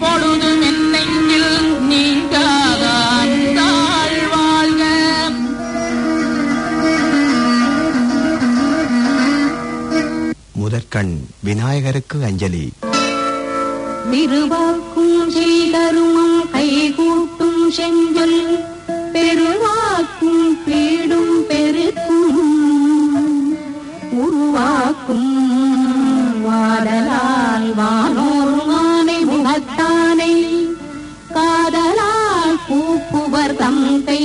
எப்பொழுதும் என் நெஞ்சில் நீங்காதான் தாழ் வாழ்க முதற்கண் விநாயகருக்கு அஞ்சலி திருவாக்கும் செய்தருமம் கைகூட்டும் செஞ்சொல் பெருவாக்கும் பீடும் பெருக்கும் உருவாக்கும் வாடலால் வானோர் மானை முகத்தானை காதலால் பூப்புவர் தங்கை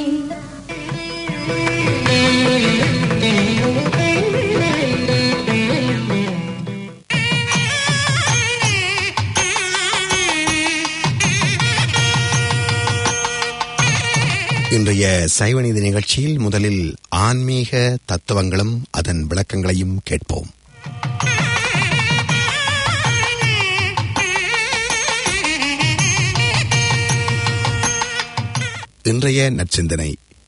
இன்றைய சைவநீதி நிகழ்ச்சியில் முதலில் ஆன்மீக தத்துவங்களும் அதன் விளக்கங்களையும் கேட்போம் இன்றைய நற்சிந்தனை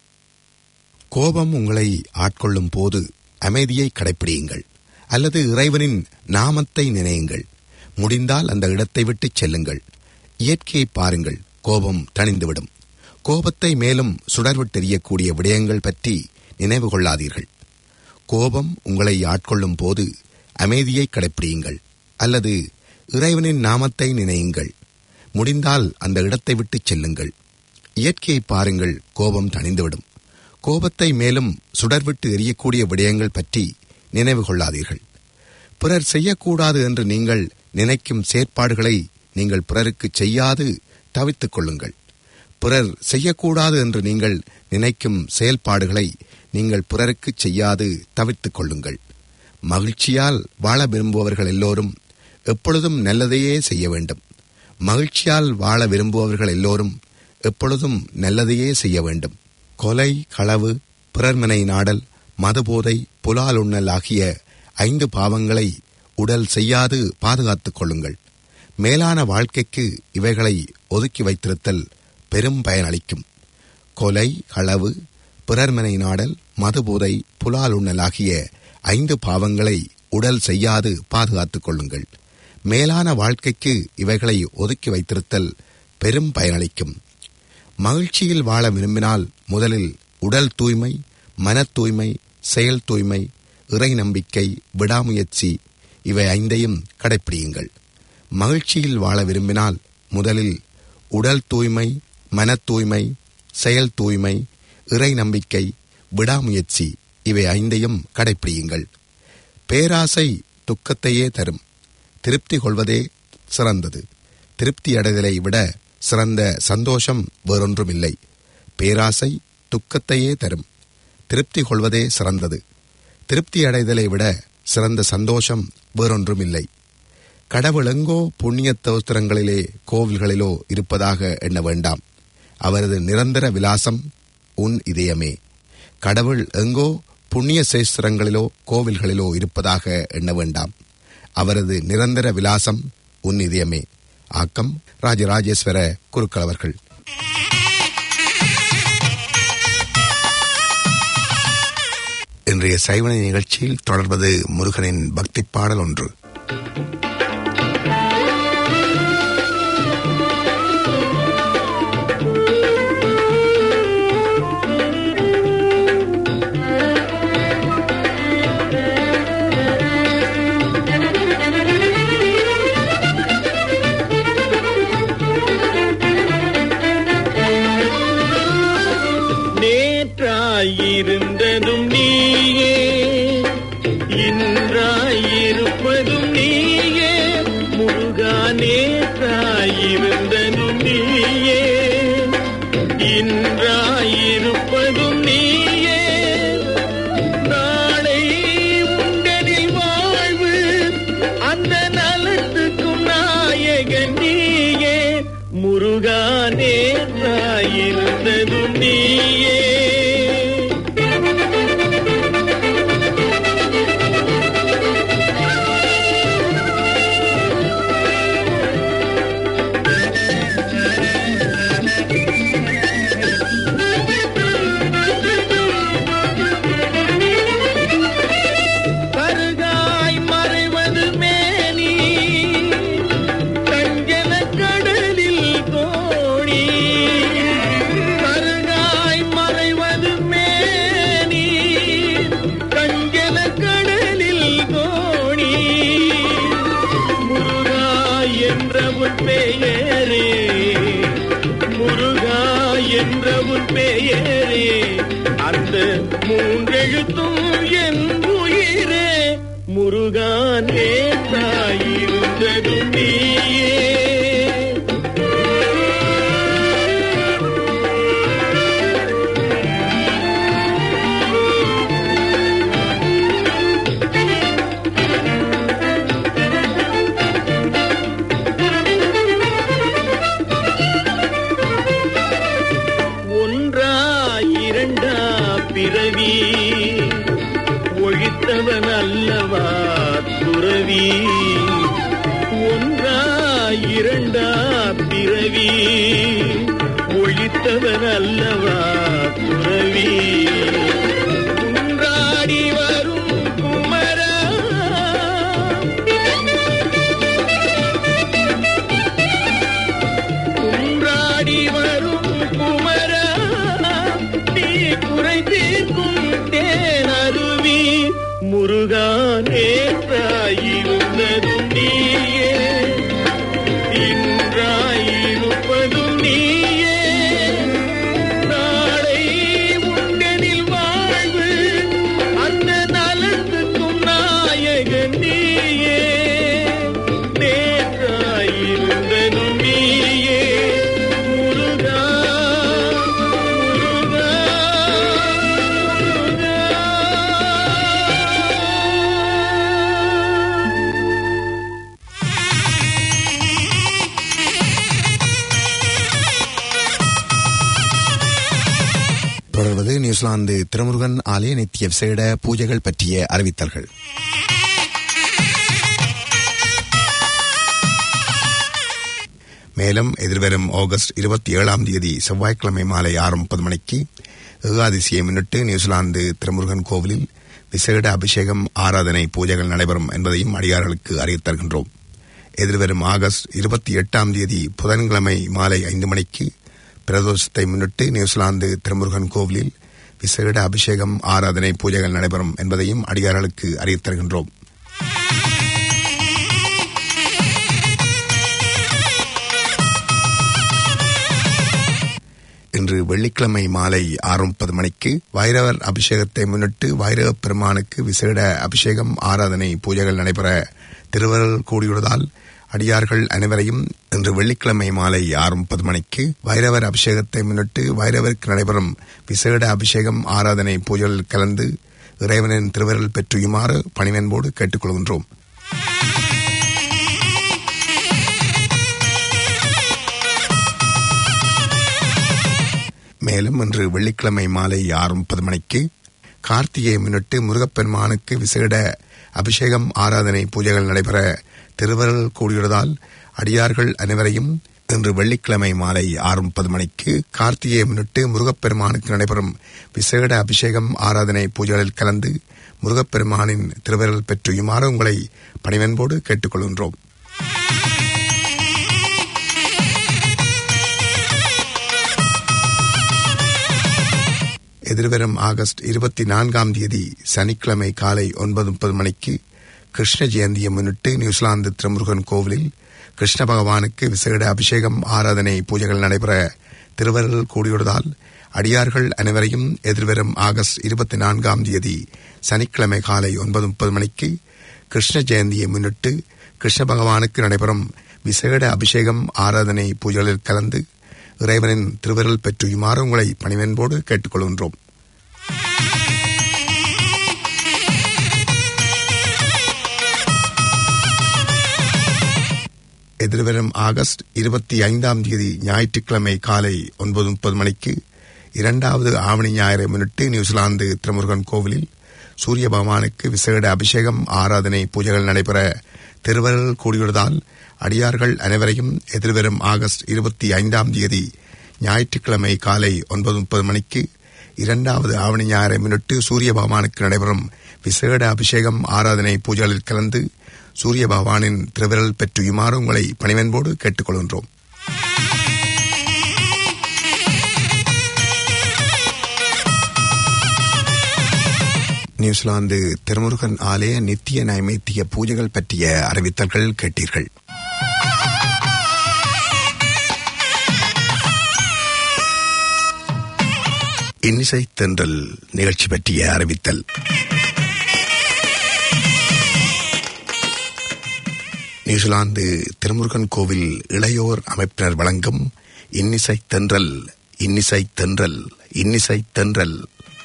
கோபம் உங்களை ஆட்கொள்ளும் போது அமைதியை கடைப்பிடியுங்கள் அல்லது இறைவனின் நாமத்தை நினையுங்கள் முடிந்தால் அந்த இடத்தை விட்டு செல்லுங்கள் இயற்கையை பாருங்கள் கோபம் தணிந்துவிடும் கோபத்தை மேலும் சுடர்விட்டெறியக்கூடிய விடயங்கள் பற்றி நினைவு கொள்ளாதீர்கள் கோபம் உங்களை ஆட்கொள்ளும் போது அமைதியை கடைப்பிடியுங்கள் அல்லது இறைவனின் நாமத்தை நினையுங்கள் முடிந்தால் அந்த இடத்தை விட்டு செல்லுங்கள் இயற்கையை பாருங்கள் கோபம் தணிந்துவிடும் கோபத்தை மேலும் சுடர்விட்டு எரியக்கூடிய விடயங்கள் பற்றி நினைவு கொள்ளாதீர்கள் பிறர் செய்யக்கூடாது என்று நீங்கள் நினைக்கும் செயற்பாடுகளை நீங்கள் பிறருக்கு செய்யாது தவித்துக் கொள்ளுங்கள் பிறர் செய்யக்கூடாது என்று நீங்கள் நினைக்கும் செயல்பாடுகளை நீங்கள் பிறருக்கு செய்யாது தவிர்த்துக் கொள்ளுங்கள் மகிழ்ச்சியால் வாழ விரும்புபவர்கள் எல்லோரும் எப்பொழுதும் நல்லதையே செய்ய வேண்டும் மகிழ்ச்சியால் வாழ விரும்புபவர்கள் எல்லோரும் எப்பொழுதும் நல்லதையே செய்ய வேண்டும் கொலை களவு பிறர்மனை நாடல் மதுபோதை புலால் உண்ணல் ஆகிய ஐந்து பாவங்களை உடல் செய்யாது பாதுகாத்துக் கொள்ளுங்கள் மேலான வாழ்க்கைக்கு இவைகளை ஒதுக்கி வைத்திருத்தல் பெரும் பயனளிக்கும் கொலை களவு பிறர்மனை நாடல் மதுபோதை புலால் உண்ணல் ஆகிய ஐந்து பாவங்களை உடல் செய்யாது பாதுகாத்துக் கொள்ளுங்கள் மேலான வாழ்க்கைக்கு இவைகளை ஒதுக்கி வைத்திருத்தல் பெரும் பயனளிக்கும் மகிழ்ச்சியில் வாழ விரும்பினால் முதலில் உடல் தூய்மை மன தூய்மை செயல் தூய்மை இறை நம்பிக்கை விடாமுயற்சி இவை ஐந்தையும் கடைப்பிடியுங்கள் மகிழ்ச்சியில் வாழ விரும்பினால் முதலில் உடல் தூய்மை மன தூய்மை செயல் தூய்மை இறை நம்பிக்கை விடாமுயற்சி இவை ஐந்தையும் கடைப்பிடியுங்கள் பேராசை துக்கத்தையே தரும் திருப்தி கொள்வதே சிறந்தது திருப்தி அடைதலை விட சிறந்த சந்தோஷம் வேறொன்றுமில்லை பேராசை துக்கத்தையே தரும் திருப்தி கொள்வதே சிறந்தது திருப்தி அடைதலை விட சிறந்த சந்தோஷம் வேறொன்றுமில்லை கடவுள் எங்கோ புண்ணிய தோத்திரங்களிலே கோவில்களிலோ இருப்பதாக எண்ண வேண்டாம் அவரது நிரந்தர விலாசம் உன் இதயமே கடவுள் எங்கோ புண்ணிய சேஸ்திரங்களிலோ கோவில்களிலோ இருப்பதாக எண்ண வேண்டாம் அவரது நிரந்தர விலாசம் உன் இதயமே ஆக்கம் ராஜராஜேஸ்வர குருக்கள் அவர்கள் இன்றைய சைவனை நிகழ்ச்சியில் தொடர்வது முருகனின் பக்தி பாடல் ஒன்று நேற்றாயிருந்ததும் நீயே இன்றாயிருப்பதும் நீயே முருகா நேற்றாயிருந்ததும் நீயே இன்றாயிருப்பதும் நீயே நாளை உண்டனில் வாழ்வு அந்த நலத்துக்கும் நாயகன் நீயே முருகா நேற்றாயிருந்ததும் நீயே கருகாய் மறைவது மேனி கஞ்சன கடு என்ற உன் பெயரே முருகா என்ற உன் பெயரே அந்த மூன்றெழுத்தும் என் உயிரே முருகா நேத்தாயிருந்ததும் நீயே ஒன்றா இரண்டா பிறவி ஒழித்தவன் அல்லவா துறவி ஒன்றா இரண்டா பிறவி ஒழித்தவன் அல்லவா துறவி குன்றாடி வரும் குமரா குன்றாடி வரும் குமரா நீ குறை தீர்க்கும் தேனருவி முருகா நேற்றாயிருந்ததும் நீயே இன்றாயிருப்பதும் நீயே நாளை உண்டனில் வாழ்வு அந்த நலத்துக்கும் நாயகன் நீயே நேற்றாயிருந்ததும் நீயே முருகா முருகா முருகா தொடர்வது நியூசிலாந்து திருமுருகன் ஆலய நித்திய விசேட பூஜைகள் பற்றிய அறிவித்தல்கள் மேலும் எதிர்வரும் ஆகஸ்ட் இருபத்தி ஏழாம் தேதி செவ்வாய்க்கிழமை மாலை ஆறு முப்பது மணிக்கு ஏகாதசியை முன்னிட்டு நியூசிலாந்து திருமுருகன் கோவிலில் விசேட அபிஷேகம் ஆராதனை பூஜைகள் நடைபெறும் என்பதையும் அடியார்களுக்கு அறிவித் தருகின்றோம் எதிர்வரும் ஆகஸ்ட் இருபத்தி எட்டாம் தேதி புதன்கிழமை மாலை ஐந்து மணிக்கு பிரதோஷத்தை முன்னிட்டு நியூசிலாந்து திருமுருகன் கோவிலில் விசேட அபிஷேகம் ஆராதனை பூஜைகள் நடைபெறும் என்பதையும் அடியார்களுக்கு அறிவித் தருகின்றோம் இன்று வெள்ளிக்கிழமை மாலை ஆறு முப்பது மணிக்கு வைரவர் அபிஷேகத்தை முன்னிட்டு வைரவ பெருமானுக்கு விசேட அபிஷேகம் ஆராதனை பூஜைகள் நடைபெற திருவருள் கூடியுள்ளதால் அடியார்கள் அனைவரையும் இன்று வெள்ளிக்கிழமை மாலை ஆறு முப்பது மணிக்கு வைரவர் அபிஷேகத்தை முன்னிட்டு வைரவருக்கு நடைபெறும் விசேட அபிஷேகம் ஆராதனை பூஜைகளில் கலந்து இறைவனின் திருவருள் பெற்றுயுமாறு பணிவன்போடு கேட்டுக்கொள்கின்றோம் மேலும் இன்று வெள்ளிக்கிழமை மாலை ஆறு முப்பது மணிக்கு கார்த்திகையை முன்னிட்டு முருகப்பெருமானுக்கு விசேட அபிஷேகம் ஆராதனை பூஜைகள் நடைபெற திருவருள் கூடியுள்ளதால் அடியார்கள் அனைவரையும் இன்று வெள்ளிக்கிழமை மாலை ஆறு முப்பது மணிக்கு கார்த்திகையை முன்னிட்டு முருகப்பெருமானுக்கு நடைபெறும் விசேட அபிஷேகம் ஆராதனை பூஜைகளில் கலந்து முருகப்பெருமானின் திருவருள் பெற்றுயுமாறு உங்களை பணிவன்போடு கேட்டுக்கொள்கின்றோம் எதிர்வரும் ஆகஸ்ட் இருபத்தி நான்காம் தேதி சனிக்கிழமை காலை ஒன்பது முப்பது மணிக்கு கிருஷ்ண ஜெயந்தியை முன்னிட்டு நியூசிலாந்து திருமுருகன் கோவிலில் கிருஷ்ண பகவானுக்கு விசேட அபிஷேகம் ஆராதனை பூஜைகள் நடைபெற திருவருள் கூடியுள்ளதால் அடியார்கள் அனைவரையும் எதிர்வரும் ஆகஸ்ட் இருபத்தி நான்காம் தேதி சனிக்கிழமை காலை ஒன்பது முப்பது மணிக்கு கிருஷ்ண ஜெயந்தியை முன்னிட்டு கிருஷ்ண பகவானுக்கு நடைபெறும் விசேட அபிஷேகம் ஆராதனை பூஜைகளில் கலந்து இறைவனின் திருவருள் பெற்றுயுமாறு உங்களை பணிவன்போடு கேட்டுக்கொள்கின்றோம் எதிர்வரும் ஆகஸ்ட் இருபத்தி ஐந்தாம் தேதி ஞாயிற்றுக்கிழமை காலை ஒன்பது முப்பது மணிக்கு இரண்டாவது ஆவணி ஞாயிறை முன்னிட்டு நியூசிலாந்து திருமுருகன் கோவிலில் சூரிய பகவானுக்கு விசேட அபிஷேகம் ஆராதனை பூஜைகள் நடைபெற திருவருள் கூடியுள்ளதால் அடியார்கள் அனைவரையும் எதிர்வரும் ஆகஸ்ட் இருபத்தி ஐந்தாம் தேதி ஞாயிற்றுக்கிழமை காலை ஒன்பது முப்பது மணிக்கு இரண்டாவது ஆவணி ஞாயிறை முன்னிட்டு சூரிய பகவானுக்கு நடைபெறும் விசேட அபிஷேகம் ஆராதனை பூஜைகளில் கலந்து சூரிய பகவானின் திருவிரல் பெற்றுயுமாறு உங்களை பணிவன்போடு கேட்டுக்கொள்கின்றோம் நியூசிலாந்து திருமுருகன் ஆலய நித்திய நைமித்திய பூஜைகள் பற்றிய அறிவித்தல்கள் கேட்டீர்கள் இன்னிசை தென்றல் நிகழ்ச்சி பற்றிய அறிவித்தல் நியூசிலாந்து திருமுருகன் கோவில் இளையோர் அமைப்பினர் வழங்கும் இன்னிசை தென்றல் இன்னிசை தென்றல் இன்னிசை தென்றல்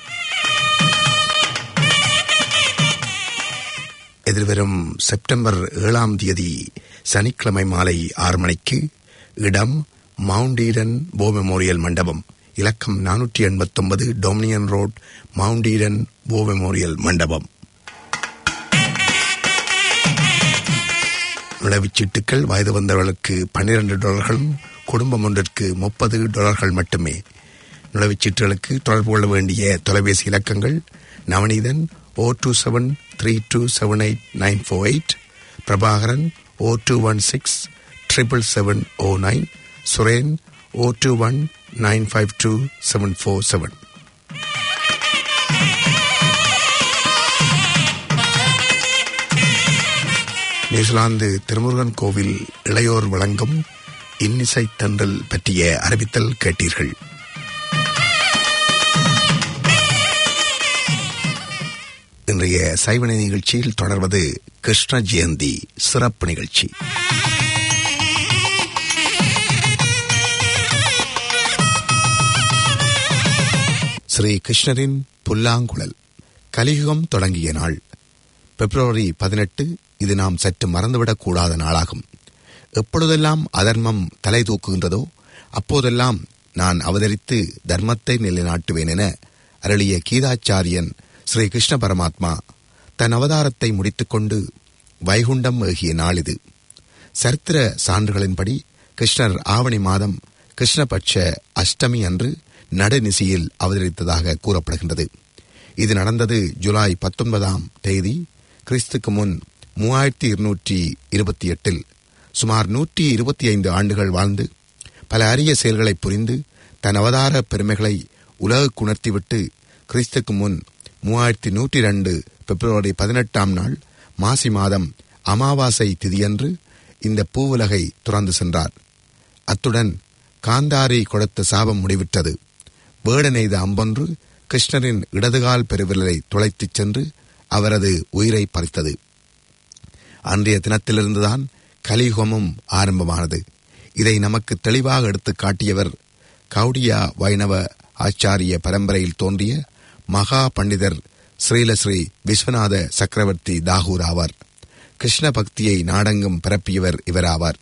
எதிர்வரும் செப்டம்பர் ஏழாம் தேதி சனிக்கிழமை மாலை ஆறு மணிக்கு இடம் மவுண்ட் ஈடன் போ மெமோரியல் மண்டபம் இலக்கம் நானூற்றி எண்பத்தொன்பது டொமினியன் ரோட் மவுண்ட் ஈடன் போ மெமோரியல் மண்டபம் நுழைவுச் சீட்டுக்கள் வயது வந்தவர்களுக்கு பன்னிரண்டு டாலர்களும் குடும்பம் ஒன்றிற்கு முப்பது டாலர்கள் மட்டுமே நுழைவுச் சீட்டுகளுக்கு தொடர்பு கொள்ள வேண்டிய தொலைபேசி இலக்கங்கள் Navaneethan O two seven three two seven eight nine four eight Prabhakaran O two one six triple seven O nine Suren O two one nine five two seven four seven New Zealand Thirumurugan கோவில் இளையோர் வழங்கும் இன்னிசை தண்டல் பற்றிய அறிவித்தல் கேட்டீர்கள் இன்றைய சைவனை நிகழ்ச்சியில் தொடர்வது கிருஷ்ண ஜெயந்தி சிறப்பு நிகழ்ச்சி ஸ்ரீ கிருஷ்ணரின் புல்லாங்குழல் கலியுகம் தொடங்கிய நாள் பிப்ரவரி பதினெட்டு இது நாம் சற்று மறந்துவிடக் கூடாத நாளாகும் எப்பொழுதெல்லாம் அதர்மம் தலை தூக்குகின்றதோ அப்போதெல்லாம் நான் அவதரித்து தர்மத்தை நிலைநாட்டுவேன் என அருளிய கீதாச்சாரியன் ஸ்ரீ கிருஷ்ண பரமாத்மா தன் அவதாரத்தை முடித்துக்கொண்டு வைகுண்டம் ஏகிய நாள் இது சரித்திர சான்றுகளின்படி கிருஷ்ணர் ஆவணி மாதம் கிருஷ்ணபட்ச அஷ்டமி அன்று நடுநிசியில் அவதரித்ததாக கூறப்படுகின்றது இது நடந்தது ஜூலை பத்தொன்பதாம் தேதி கிறிஸ்துக்கு முன் மூவாயிரத்தி இருநூற்றி இருபத்தி எட்டில் சுமார் நூற்றி இருபத்தி ஐந்து ஆண்டுகள் வாழ்ந்து பல அரிய செயல்களை புரிந்து தன் அவதார பெருமைகளை உலகுக்கு உணர்த்திவிட்டு கிறிஸ்துக்கு முன் மூவாயிரத்தி நூற்றி ரெண்டு பிப்ரவரி பதினெட்டாம் நாள் மாசி மாதம் அமாவாசை திதியன்று இந்த பூவுலகை துறந்து சென்றார் அத்துடன் காந்தாரி கொடுத்த சாபம் முடிவிட்டது வேடனெய்த அம்பொன்று கிருஷ்ணரின் இடதுகால் பெருவிரலை துளைத்துச் சென்று அவரது உயிரை பறித்தது அன்றைய தினத்திலிருந்துதான் கலியுகமும் ஆரம்பமானது இதை நமக்கு தெளிவாக எடுத்துக் காட்டியவர் கௌடியா வைணவ ஆச்சாரிய பரம்பரையில் தோன்றிய மகா பண்டிதர் ஸ்ரீலஸ்ரீ விஸ்வநாத சக்கரவர்த்தி தாகூர் ஆவார் கிருஷ்ண பக்தியை நாடெங்கும் பரப்பியவர் இவராவார்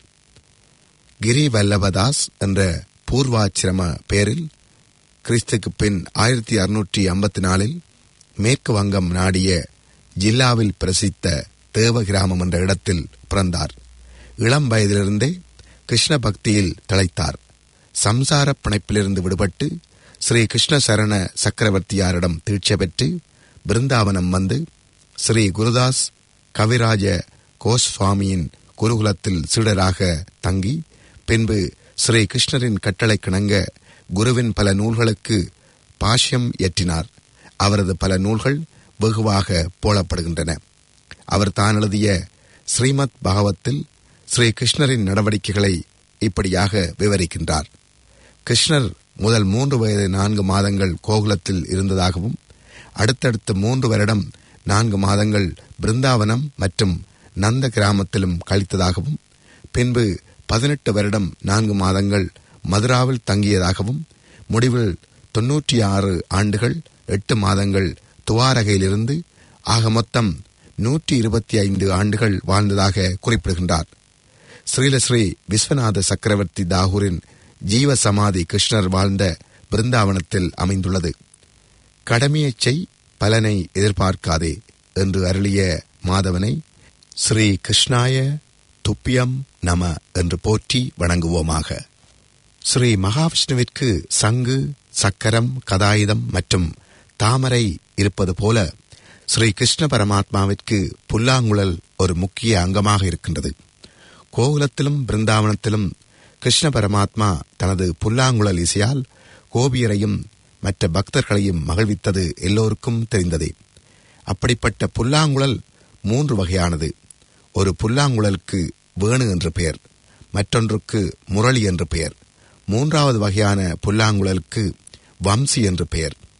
கிரி வல்லபதாஸ் என்ற பூர்வாச்சிரம பெயரில் கிறிஸ்துக்கு பின் ஆயிரத்தி அறுநூற்றி ஐம்பத்தி நாலில் மேற்கு வங்கம் நாடிய ஜில்லாவில் பிரசித்த தேவ கிராமம் என்ற இடத்தில் பிறந்தார் இளம் வயதிலிருந்தே கிருஷ்ண பக்தியில் திளைத்தார் சம்சார பிணைப்பிலிருந்து விடுபட்டு ஸ்ரீ கிருஷ்ண சரண சக்கரவர்த்தியாரிடம் தீட்சை பெற்று பிருந்தாவனம் வந்து ஸ்ரீ குருதாஸ் கவிராஜ கோஸ்வாமியின் குருகுலத்தில் சீடராக தங்கி பின்பு ஸ்ரீ கிருஷ்ணரின் கட்டளை கிணங்க குருவின் பல நூல்களுக்கு பாஷ்யம் இயற்றினார் அவரது பல நூல்கள் வெகுவாக போலப்படுகின்றன அவர் தான் எழுதிய ஸ்ரீமத் பாகவத்தில் ஸ்ரீ கிருஷ்ணரின் நடவடிக்கைகளை இப்படியாக விவரிக்கின்றார் கிருஷ்ணர் முதல் மூன்று வயது நான்கு மாதங்கள் கோகுலத்தில் இருந்ததாகவும் அடுத்தடுத்து மூன்று வருடம் நான்கு மாதங்கள் பிருந்தாவனம் மற்றும் நந்த கிராமத்திலும் கழித்ததாகவும் பின்பு பதினெட்டு வருடம் நான்கு மாதங்கள் மதுராவில் தங்கியதாகவும் முடிவில் தொன்னூற்றி ஆறு ஆண்டுகள் எட்டு மாதங்கள் துவாரகையிலிருந்து ஆக மொத்தம் நூற்றி இருபத்தி ஐந்து ஆண்டுகள் வாழ்ந்ததாக குறிப்பிடுகின்றார் ஸ்ரீலஸ்ரீ விஸ்வநாத சக்கரவர்த்தி தாகூரின் ஜீவ சமாதி கிருஷ்ணர் வாழ்ந்த பிருந்தாவனத்தில் அமைந்துள்ளது கடமையைச் செய் பலனை எதிர்பார்க்காதே என்று அருளிய மாதவனை ஸ்ரீ கிருஷ்ணாய துப்பியம் நம என்று போற்றி வணங்குவோமாக ஸ்ரீ மகாவிஷ்ணுவிற்கு சங்கு சக்கரம் கதாயுதம் மற்றும் தாமரை இருப்பது போல ஸ்ரீ கிருஷ்ண பரமாத்மாவிற்கு புல்லாங்குழல் ஒரு முக்கிய அங்கமாக இருக்கின்றது கோகுலத்திலும் பிருந்தாவனத்திலும் கிருஷ்ண பரமாத்மா தனது புல்லாங்குழல் இசையால் கோபியரையும் மற்ற பக்தர்களையும் மகிழ்வித்தது எல்லோருக்கும் தெரிந்ததே அப்படிப்பட்ட புல்லாங்குழல் மூன்று வகையானது ஒரு புல்லாங்குழலுக்கு வேணு என்று பெயர் மற்றொன்றுக்கு முரளி என்று பெயர் மூன்றாவது வகையான புல்லாங்குழலுக்கு வம்சி என்று பெயர்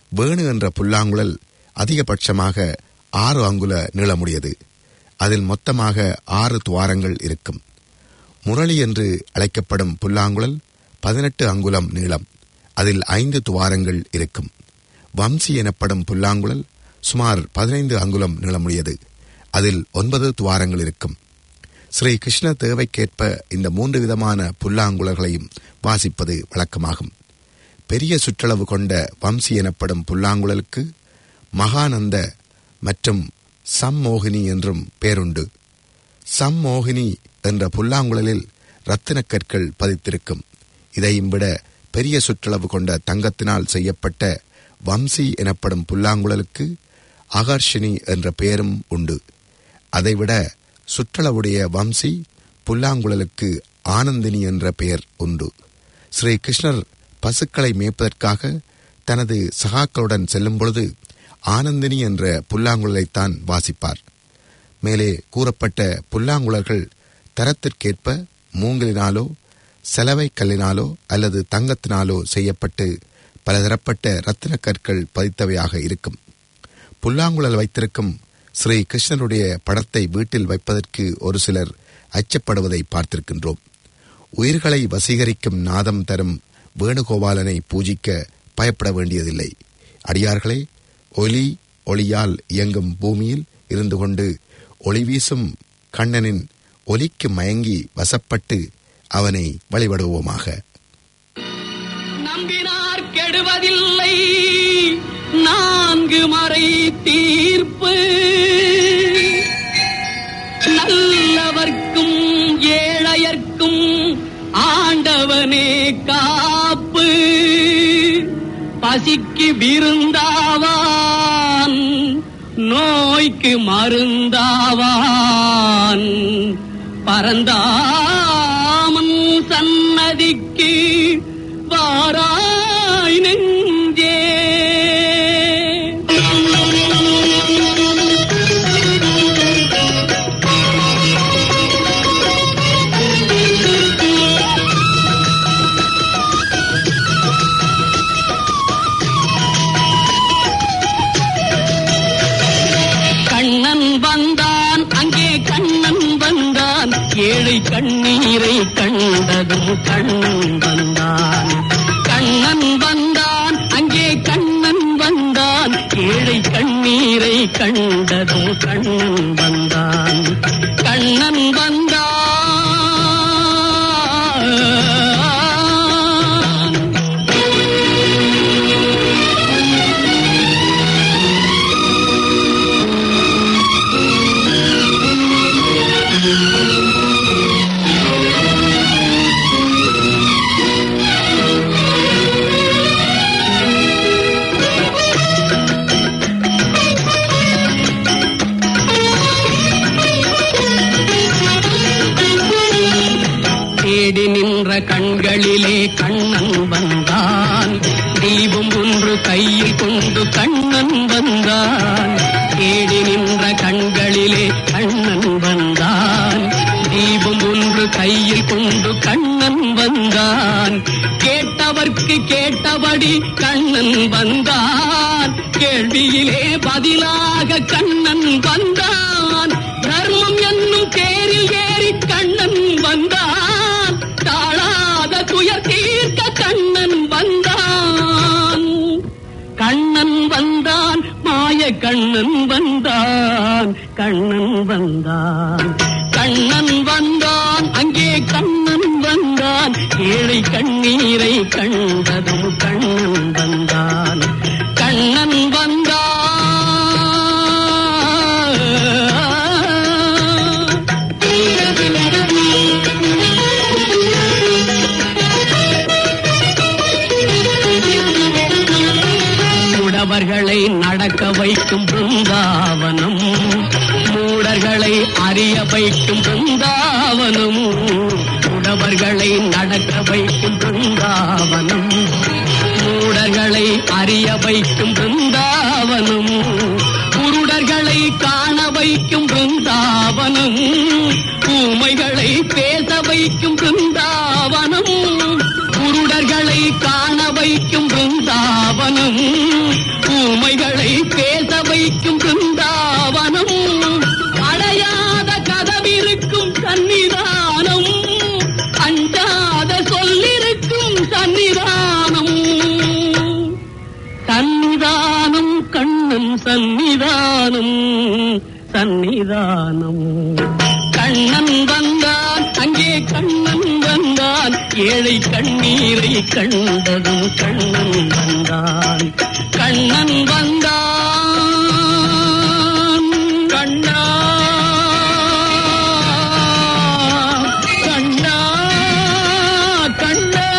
வேணு என்ற புல்லாங்குழல் அதிகபட்சமாக ஆறு அங்குல நீளமுடையது அதில் மொத்தமாக ஆறு துவாரங்கள் இருக்கும் முரளி என்று அழைக்கப்படும் புல்லாங்குழல் பதினெட்டு அங்குலம் நீளம் அதில் ஐந்து துவாரங்கள் இருக்கும் வம்சி எனப்படும் புல்லாங்குழல் சுமார் பதினைந்து அங்குலம் நீளமுடையது அதில் ஒன்பது துவாரங்கள் இருக்கும் ஸ்ரீ கிருஷ்ண தேவைக்கேற்ப இந்த மூன்று விதமான புல்லாங்குழல்களையும் வாசிப்பது வழக்கமாகும் பெரிய சுற்றளவு கொண்ட வம்சி எனப்படும் புல்லாங்குழலுக்கு மகானந்த மற்றும் சம்மோகினி என்றும் பேருண்டு சம்மோகினி என்ற புல்லாங்குழலில் ரத்தினக் கற்கள் பதித்திருக்கும் இதையும் விட பெரிய சுற்றளவு கொண்ட தங்கத்தினால் செய்யப்பட்ட வம்சி எனப்படும் புல்லாங்குழலுக்கு அகர்ஷினி என்ற பெயரும் உண்டு அதைவிட சுற்றளவுடைய வம்சி புல்லாங்குழலுக்கு ஆனந்தினி என்ற பெயர் உண்டு ஸ்ரீ கிருஷ்ணர் பசுக்களை மேய்ப்பதற்காக தனது சகாக்களுடன் செல்லும் பொழுது ஆனந்தினி என்ற புல்லாங்குழலைத்தான் வாசிப்பார் மேலே கூறப்பட்ட புல்லாங்குழல்கள் தரத்திற்கேற்ப மூங்கிலினாலோ செலவை கல்லினாலோ அல்லது தங்கத்தினாலோ செய்யப்பட்டு பலதரப்பட்ட ரத்தினக் கற்கள் பதித்தவையாக இருக்கும் புல்லாங்குழல் வைத்திருக்கும் ஸ்ரீ கிருஷ்ணனுடைய படத்தை வீட்டில் வைப்பதற்கு ஒரு சிலர் அச்சப்படுவதை பார்த்திருக்கின்றோம் உயிர்களை வசீகரிக்கும் நாதம் தரும் வேணுகோபாலனை பூஜிக்க பயப்பட வேண்டியதில்லை அடியார்களே ஒலி ஒளியால் இயங்கும் பூமியில் இருந்து கொண்டு ஒளி வீசும் கண்ணனின் ஒலிக்கு மயங்கி வசப்பட்டு அவனை வழிபடுவோமாக நம்பினார் கெடுவதில்லை நான்கு மறை தீர்ப்பு நல்லவர்க்கும் ஏழையர்க்கும் ஆண்டவனே காப்பு பசிக்கு விருந்தாவான் நோய்க்கு மருந்தாவான் பரந்தாமன் சன்னதிக்கு வாராய் நெஞ்சே கண்ணன் வந்தான் அங்கே கண்ணன் வந்தான் ஏழை கண்ணீரை கண்டதும் கண்ணன் வந்தான் கண்ணன் வந்தான் அங்கே கண்ணன் வந்தான் ஏழை கண்ணீரை கண்டதும் கண்ணன் வந்தான் கண்ணன் வந்தான் தேடி நின்ற கண்களிலே கண்ணன் வந்தான் தீபம் ஒன்று கையில் கொண்டு கண்ணன் வந்தான் தேடி நின்ற கண்களிலே கண்ணன் வந்தான் தீபம் ஒன்று கையில் கொண்டு கண்ணன் வந்தான் கேட்டவர்க்கு கேட்டபடி கண்ணன் வந்தான் கேள்வியிலே பதிலாக கண்ணன் வந்தான் தர்மம் என்னும் தேரில் ஏறி கண்ணன் வந்தான் தாழாத துயர் தீர்க்க கண்ணன் வந்தான் கண்ணன் வந்தான் மாய கண்ணன் வந்தான் கண்ணன் வந்தான் கண்ணன் வந்தான் அங்கே கண்ணன் வந்தான் ஏழை கண்ணீரை கண்டதும் கண்ணன் வந்தான் கண்ணன் வந்தான் உடவர்களை நடக்க வைக்கும் பிருந்தாவனம் மூடர்களை அறிய வைக்கும் பிருந்தாவனம் உடவர்களை நடக்க வைக்கும் பிருந்தாவனம் மூடர்களை அறிய வைக்கும் பிருந்தாவனம் குருடர்களை காண வைக்கும் பிருந்தாவனம் ஊமைகளை பேச வைக்கும் பிருந்தாவனம் குருடர்களை காண வைக்கும் பிருந்தாவனம் சந்நிதானம் சந்நிதானம் கண்ணன் வந்தான் அங்கே கண்ணன் வந்தான் ஏழை கண்ணீரை கண்டதும் கண்ணன் வந்தான் கண்ணன் வந்தான் கண்ணா கண்ணா கண்ணா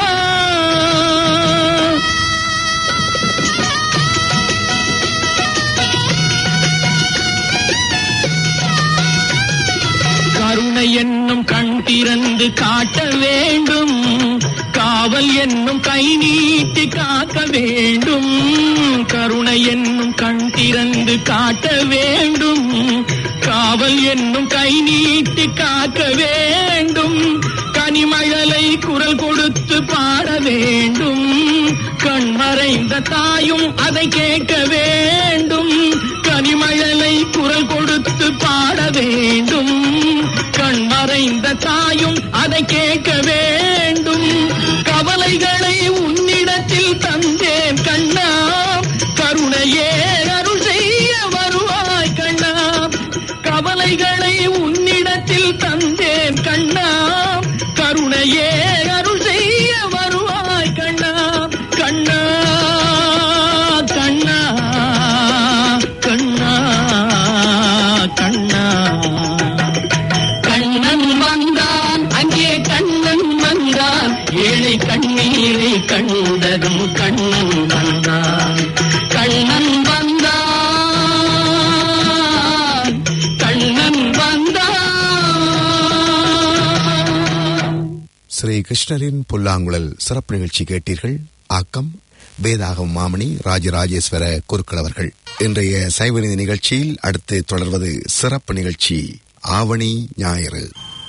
கருணை என்னும் கண் திறந்து காட்ட வேண்டும் காவல் என்னும் கை நீட்டி காக்க வேண்டும் கருணை என்னும் கண் திறந்து காட்ட வேண்டும் காவல் என்னும் கை நீட்டி காக்க வேண்டும் கனிமழலை குரல் கொடுத்து பாட வேண்டும் கண் மறைந்த தாயும் அதை கேட்க வேண்டும் கனிமழலை குரல் கொடுத்து பாட வேண்டும் கண் மறைந்த தாயும் அதை கேட்க வேண்டும் கவலைகளை உன்னிடத்தில் தந்தேன் கண்ணா கருணையே அருள் செய்ய வருவாய் கண்ணா கவலைகளை உன்னிடத்தில் தந்தேன் கண்ணா கருணையே அருள் செய்ய வருவாய் கண்ணா கண்ணா கண்ணா கண்ணா கண்ணா கண்ணன் வந்தான் அங்கே கண்ணன் வந்தான் ஏழை கண்ணீரை கண்டதும் கண்ணன் வந்தான் கண்ணன் வந்தான் கண்ணன் வந்தான் ஸ்ரீ கிருஷ்ணரின் புல்லாங்குழல் சிறப்பு நிகழ்ச்சி கேட்டீர்கள் ஆக்கம் வேதாகம் மாமணி ராஜராஜேஸ்வர குருக்கள் அவர்கள் இன்றைய சைவநீதி நிகழ்ச்சியில் அடுத்து தொடர்வது சிறப்பு நிகழ்ச்சி ஆவணி ஞாயிறு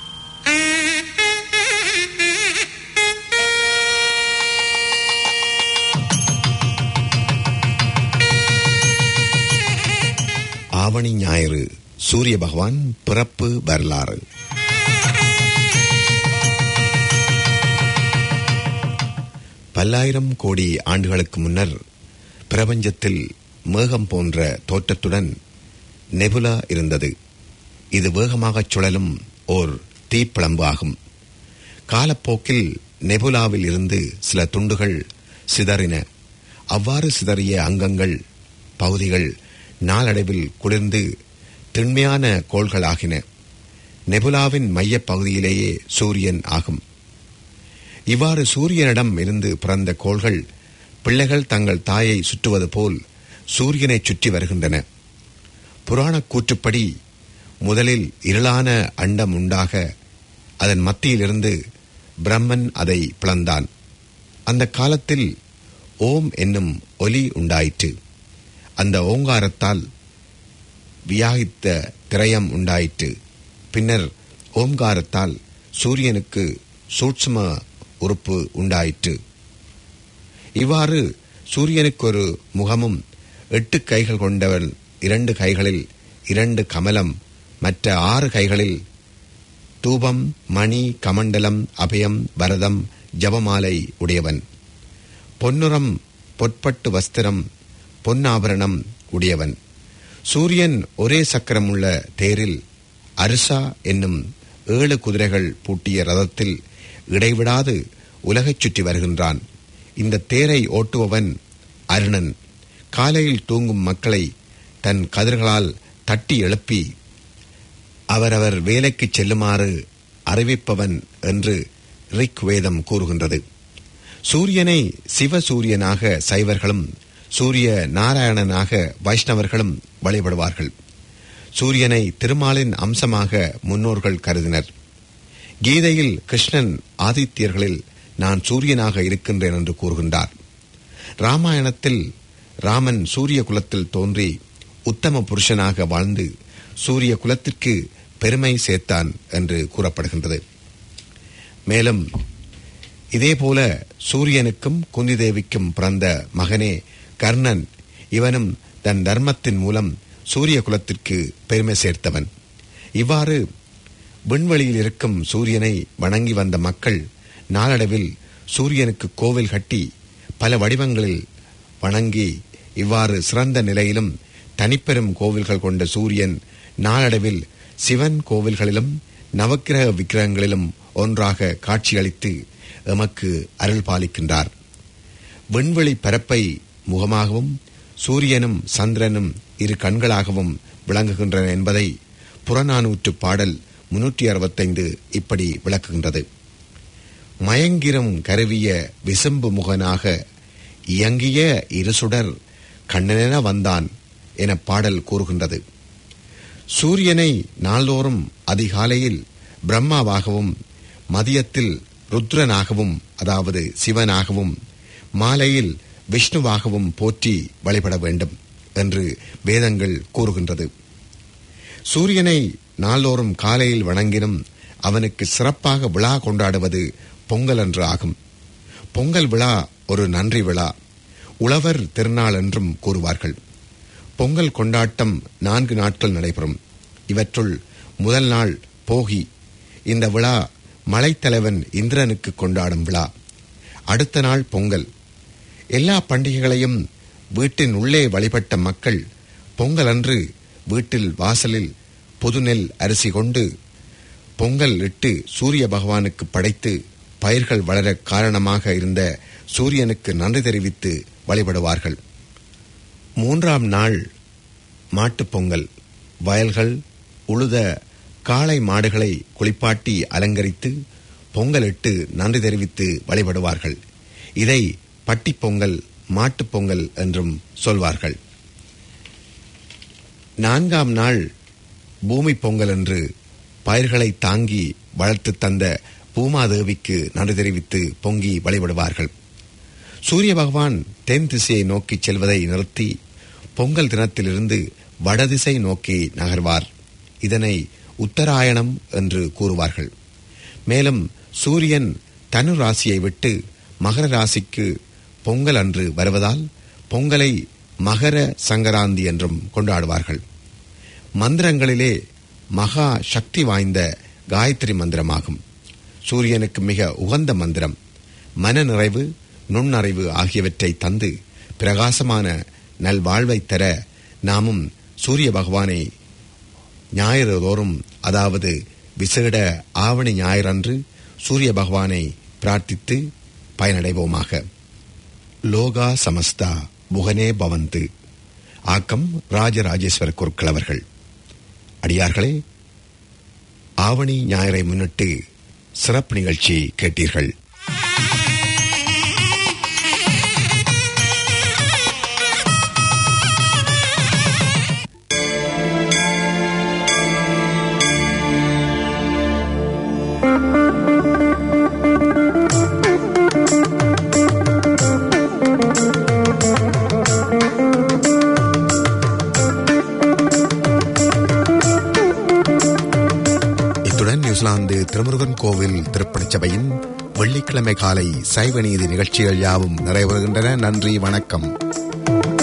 ஆவணி ஞாயிறு சூரிய பகவான் பிறப்பு வரலாறு பல்லாயிரம் கோடி ஆண்டுகளுக்கு முன்னர் பிரபஞ்சத்தில் மேகம் போன்ற தோற்றத்துடன் நெபுலா இருந்தது இது வேகமாகச் சுழலும் ஓர் தீப்பிழம்பு ஆகும் காலப்போக்கில் நெபுலாவில் இருந்து சில துண்டுகள் சிதறின அவ்வாறு சிதறிய அங்கங்கள் பகுதிகள் நாளடைவில் குளிர்ந்து திண்மையான கோள்களாகின நெபுலாவின் மையப் பகுதியிலேயே சூரியன் ஆகும் இவ்வாறு சூரியனிடம் இருந்து பிறந்த கோள்கள் பிள்ளைகள் தங்கள் தாயை சுற்றுவது போல் சூரியனை சுற்றி வருகின்றன புராணக் கூற்றுப்படி முதலில் இருளான அண்டம் உண்டாக அதன் மத்தியிலிருந்து பிரம்மன் அதை பிளந்தான் அந்த காலத்தில் ஓம் என்னும் ஒலி உண்டாயிற்று அந்த ஓங்காரத்தால் வியாகித்த திரயம் உண்டாயிற்று பின்னர் ஓம்காரத்தால் சூரியனுக்கு சூட்சும உறுப்பு உண்டாயிற்று இவ்வாறு சூரியனுக்கு ஒரு முகமும் எட்டு கைகள் கொண்டவன் இரண்டு கைகளில் இரண்டு கமலம் மற்ற ஆறு கைகளில் தூபம் மணி கமண்டலம் அபயம் வரதம் ஜபமாலை உடையவன் பொன்னுரம் பொற்பட்டு வஸ்திரம் பொன்னாபரணம் உடையவன் சூரியன் ஒரே சக்கரமுள்ள தேரில் அரிசா என்னும் ஏழு குதிரைகள் பூட்டிய ரதத்தில் இடைவிடாது உலகைச் சுற்றி வருகின்றான் இந்த தேரை ஓட்டுபவன் அருணன் காலையில் தூங்கும் மக்களை தன் கதிர்களால் தட்டி எழுப்பி அவரவர் வேலைக்குச் செல்லுமாறு அறிவிப்பவன் என்று ரிக் வேதம் கூறுகின்றது சூரியனை சிவசூரியனாக சைவர்களும் சூரிய நாராயணனாக வைஷ்ணவர்களும் வழிபடுவார்கள் சூரியனை திருமாலின் அம்சமாக முன்னோர்கள் கருதினர் கீதையில் கிருஷ்ணன் ஆதித்யர்களில் நான் சூரியனாக இருக்கின்றேன் என்று கூறுகின்றார் ராமாயணத்தில் ராமன் சூரிய குலத்தில் தோன்றி உத்தம புருஷனாக வாழ்ந்து சூரிய குலத்திற்கு பெருமை சேர்த்தான் என்று கூறப்படுகின்றது மேலும் இதேபோல சூரியனுக்கும் குந்தி தேவிக்கும் பிறந்த மகனே கர்ணன் இவனும் தன் தர்மத்தின் மூலம் சூரிய குலத்திற்கு பெருமை சேர்த்தவன் இவ்வாறு விண்வெளியில் இருக்கும் சூரியனை வணங்கி வந்த மக்கள் நாளடைவில் சூரியனுக்கு கோவில் கட்டி பல வடிவங்களில் வணங்கி இவ்வாறு சிறந்த நிலையிலும் தனிப்பெரும் கோவில்கள் கொண்ட சூரியன் நாளடைவில் சிவன் கோவில்களிலும் நவக்கிரக விக்கிரகங்களிலும் ஒன்றாக காட்சியளித்து எமக்கு அருள் பாலிக்கின்றார் விண்வெளி பரப்பை முகமாகவும் சூரியனும் சந்திரனும் இரு கண்களாகவும் விளங்குகின்றன என்பதை புறநானூற்று பாடல் முன்னூற்றி அறுபத்தைந்து இப்படி விளக்குகின்றது மயங்கிரும் கருவிய விசும்பு முகனாக இயங்கிய இருசுடர் கண்ணனென வந்தான் என பாடல் கூறுகின்றது சூரியனை நாள்தோறும் அதிகாலையில் பிரம்மாவாகவும் மதியத்தில் ருத்ரனாகவும் அதாவது சிவனாகவும் மாலையில் விஷ்ணுவாகவும் போற்றி வழிபட வேண்டும் என்று வேதங்கள் கூறுகின்றது சூரியனை நாள்தோறும் காலையில் வணங்கினும் அவனுக்கு சிறப்பாக விழா கொண்டாடுவது பொங்கல் என்று ஆகும் பொங்கல் விழா ஒரு நன்றி விழா உழவர் திருநாள் என்றும் கூறுவார்கள் பொங்கல் கொண்டாட்டம் நான்கு நாட்கள் நடைபெறும் இவற்றுள் முதல் நாள் போகி இந்த விழா மலைத்தலைவன் இந்திரனுக்கு கொண்டாடும் விழா அடுத்த நாள் பொங்கல் எல்லா பண்டிகைகளையும் வீட்டின் உள்ளே வழிபட்ட மக்கள் பொங்கல் அன்று வீட்டில் வாசலில் புதுநெல் அரிசி கொண்டு பொங்கல் இட்டு சூரிய பகவானுக்கு படைத்து பயிர்கள் வளர காரணமாக இருந்த சூரியனுக்கு நன்றி தெரிவித்து வழிபடுவார்கள் மூன்றாம் நாள் மாட்டுப் பொங்கல் வயல்கள் உழுத காளை மாடுகளை குளிப்பாட்டி அலங்கரித்து பொங்கலிட்டு நன்றி தெரிவித்து வழிபடுவார்கள் இதை பட்டிப் பொங்கல் மாட்டுப் பொங்கல் என்றும் சொல்வார்கள் நான்காம் நாள் பூமி பொங்கல் என்று பயிர்களை தாங்கி வளர்த்து தந்த பூமாதேவிக்கு நன்றி தெரிவித்து பொங்கி வழிபடுவார்கள் சூரிய பகவான் தென் திசையை நோக்கி செல்வதை நிறுத்தி பொங்கல் தினத்திலிருந்து வடதிசை நோக்கி நகர்வார் இதனை உத்தராயணம் என்று கூறுவார்கள் மேலும் சூரியன் தனு ராசியை விட்டு மகர ராசிக்கு பொங்கல் அன்று வருவதால் பொங்கலை மகர சங்கராந்தி என்றும் கொண்டாடுவார்கள் மந்திரங்களிலே மகா சக்தி வாய்ந்த காயத்ரி மந்திரமாகும் சூரியனுக்கு மிக உகந்த மந்திரம் மன நிறைவு நுண்ணறிவு ஆகியவற்றை தந்து பிரகாசமான நல்வாழ்வை தர நாமும் சூரிய பகவானை ஞாயிறு தோறும் அதாவது விசேட ஆவணி ஞாயிறன்று சூரிய பகவானை பிரார்த்தித்து பயனடைவோமாக லோகா சமஸ்தா புகனே பவந்து ஆக்கம் ராஜராஜேஸ்வர குருக்கள் அவர்கள் அடியார்களே ஆவணி ஞாயிறை முன்னிட்டு சிறப்பு நிகழ்ச்சி கேட்டீர்கள் இத்துடன் நியூசிலாந்து திருமுருகன் கோவில் திருப்பணிச் சபையின் வெள்ளிக்கிழமை காலை சைவ நீதி நிகழ்ச்சிகள் யாவும் நிறைவேறுகின்றன நன்றி வணக்கம்